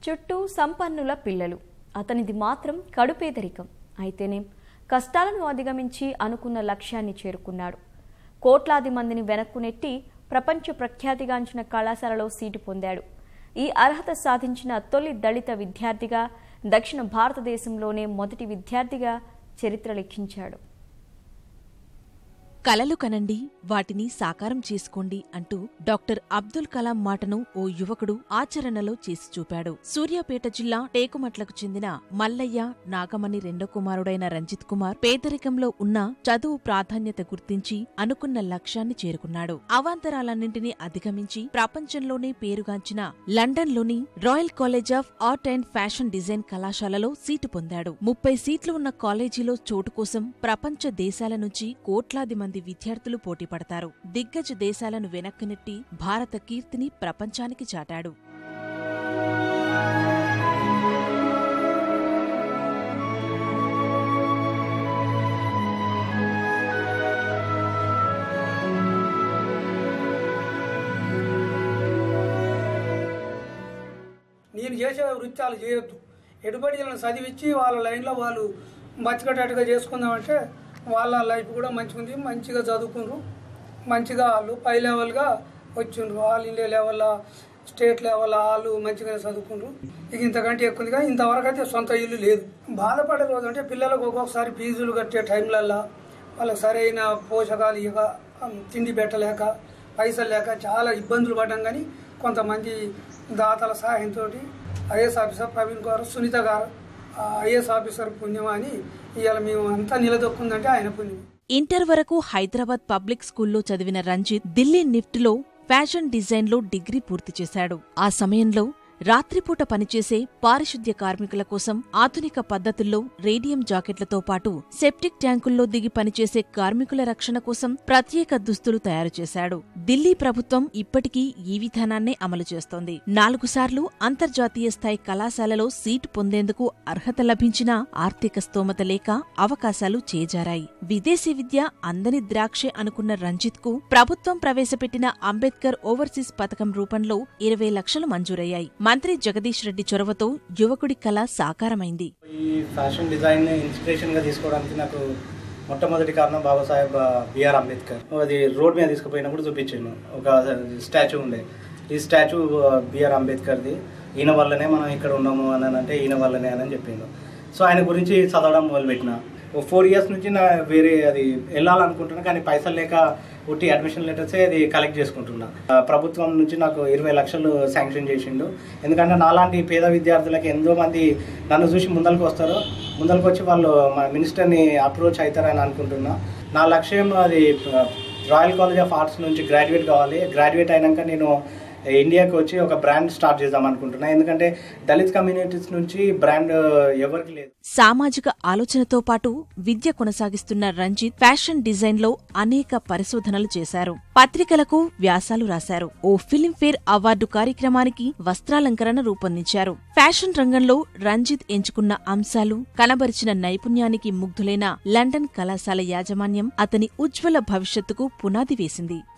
చుట్టూ సంపన్నుల పిల్లలు అతనిది మాత్రం కడుపేదరికం అయితేనేం కష్టాలను అధిగమించి అనుకున్న లక్ష్యాన్ని చేరుకున్నాడు కోట్లాది మందిని వెనక్కు నెట్టి ప్రపంచ ప్రఖ్యాతిగాంచిన కళాశాలలో సీటు పొందాడు ఈ అర్హత సాధించిన తొలి దళిత విద్యార్థిగా దక్షిణ భారతదేశంలోనే మొదటి విద్యార్థిగా చరిత్ర లిఖించాడు కలలు కనండి వాటిని సాకారం చేసుకోండి అంటూ డాక్టర్ అబ్దుల్ కలాం మాటను ఓ యువకుడు ఆచరణలో చేసి చూపాడు సూర్యాపేట జిల్లా టేకుమట్లకు చెందిన మల్లయ్య నాగమణి రెండో కుమారుడైన రంజిత్ కుమార్ పేదరికంలో ఉన్న చదువు ప్రాధాన్యత గుర్తించి అనుకున్న లక్ష్యాన్ని చేరుకున్నాడు అవాంతరాలన్నింటినీ అధిగమించి ప్రపంచంలోనే పేరుగాంచిన లండన్లోని royal college of art and fashion design కళాశాలలో సీటు పొందాడు ముప్పై సీట్లు ఉన్న కాలేజీలో చోటు కోసం ప్రపంచ దేశాల నుంచి కోట్లాది మంది విద్యార్థులు పోటీ పడతారు దిగ్గజ దేశాలను వెనక్కి నెట్టి భారత కీర్తిని ప్రపంచానికి చాటాడు నేను చేసే వృత్యాలు చేయొద్దు ఎటుబడి వీళ్ళని చదివించి వాళ్ళ లైన్లో వాళ్ళు బతికేటట్టుగా చేసుకుందామంటే వాళ్ళ లైఫ్ కూడా మంచిగా ఉంది మంచిగా చదువుకుండ్రు మంచిగా వాళ్ళు పై లెవెల్గా వచ్చిండ్రు ఆల్ ఇండియా లెవెల్లో స్టేట్ లెవెల్ వాళ్ళు మంచిగా చదువుకుండ్రు ఇక ఇంతకంటే ఎక్కువగా ఇంతవరకు అయితే సొంత ఇల్లు లేదు బాధపడే రోజు అంటే పిల్లలకు ఒక్కొక్కసారి ఫీజులు కట్టే టైంలల్లో వాళ్ళకి సరైన పోషకాలు ఇక తిండి పెట్టలేక పైసలు లేక చాలా ఇబ్బందులు పడ్డాం కానీ కొంతమంది దాతల సహాయంతో ఐఏఎస్ ఆఫీసర్ ప్రవీణ్ గారు సునీత గారు ఆ ఐఏఎస్ ఆఫీసర్ పుణ్యం అని ఇవాళ మేము అంతా నిలదొక్కుందంటే ఆయన పుణ్యం ఇంటర్ వరకు హైదరాబాద్ పబ్లిక్ స్కూల్లో చదివిన రంజిత్ ఢిల్లీ నిఫ్ట్లో ఫ్యాషన్ డిజైన్లో డిగ్రీ పూర్తి చేశాడు ఆ సమయంలో రాత్రిపూట పనిచేసే పారిశుద్ధ్య కార్మికుల కోసం ఆధునిక పద్ధతుల్లో రేడియం జాకెట్లతో పాటు సెప్టిక్ ట్యాంకుల్లో దిగి పనిచేసే కార్మికుల రక్షణ కోసం ప్రత్యేక దుస్తులు తయారు చేశాడు ఢిల్లీ ప్రభుత్వం ఇప్పటికీ ఈ విధానాన్నే అమలు చేస్తోంది నాలుగు సార్లు అంతర్జాతీయ స్థాయి కళాశాలలో సీటు పొందేందుకు అర్హత లభించినా ఆర్థిక స్తోమత లేక అవకాశాలు చేజారాయి విదేశీ విద్య అందని ద్రాక్షే అనుకున్న రంజిత్ కు ప్రభుత్వం ప్రవేశపెట్టిన అంబేద్కర్ ఓవర్సీస్ పథకం రూపంలో ఇరవై లక్షలు మంజూరయ్యాయి మంత్రి జగదీష్ రెడ్డి చొరవతో యువకుడి కళ సాకారమైంది ఈ ఫ్యాషన్ డిజైన్ ఇన్స్పిరేషన్గా తీసుకోవడానికి నాకు మొట్టమొదటి కారణం బాబాసాహెబ్ బిఆర్ అంబేద్కర్ అది రోడ్ మీద తీసుకుపోయినప్పుడు చూపించాను ఒక స్టాచ్యూ ఉండే ఈ స్టాచ్యూ బిఆర్ అంబేద్కర్ది ఈయన వల్లనే మనం ఇక్కడ ఉన్నాము అని అంటే ఈయన వల్లనే అని చెప్పిండు సో ఆయన గురించి చదవడం మొదలుపెట్టిన ఓ ఫోర్ ఇయర్స్ నుంచి నా వేరే అది వెళ్ళాలనుకుంటున్నా కానీ పైసలు లేక ఉట్టి అడ్మిషన్ లెటర్సే అది కలెక్ట్ చేసుకుంటున్నా ఆ, ప్రభుత్వం నుంచి నాకు ఇరవై లక్షలు శాంక్షన్ చేసిండు ఎందుకంటే నాలాంటి పేద విద్యార్థులకి ఎంతో మంది నన్ను చూసి ముందరకు వస్తారు ముందరకు వచ్చి వాళ్ళు మా మినిస్టర్ని అప్రోచ్ అవుతారని అనుకుంటున్నా నా లక్ష్యం అది ఆ, రాయల్ కాలేజ్ ఆఫ్ ఆర్ట్స్ నుంచి గ్రాడ్యుయేట్ కావాలి గ్రాడ్యుయేట్ అయినాక నేను ఇండియాకి వచ్చి ఒక బ్రాండ్ స్టార్ట్ చేద్దాం అనుకుంటున్నా ఎందుకంటే దళిత్ కమ్యూనిటీస్ నుంచి బ్రాండ్ ఎవరికి లేదు సామాజిక ఆలోచనతో పాటు విద్య కొనసాగిస్తున్న రంజిత్ ఫ్యాషన్ డిజైన్లో అనేక పరిశోధనలు చేశారు పత్రికలకు వ్యాసాలు రాశారు ఓ ఫిలింఫేర్ అవార్డు కార్యక్రమానికి వస్త్రాలంకరణ రూపొందించారు ఫ్యాషన్ రంగంలో రంజిత్ ఎంచుకున్న అంశాలు కనబరిచిన నైపుణ్యానికి ముగ్ధులైన లండన్ కళాశాల యాజమాన్యం అతని ఉజ్వల భవిష్యత్తుకు పునాది వేసింది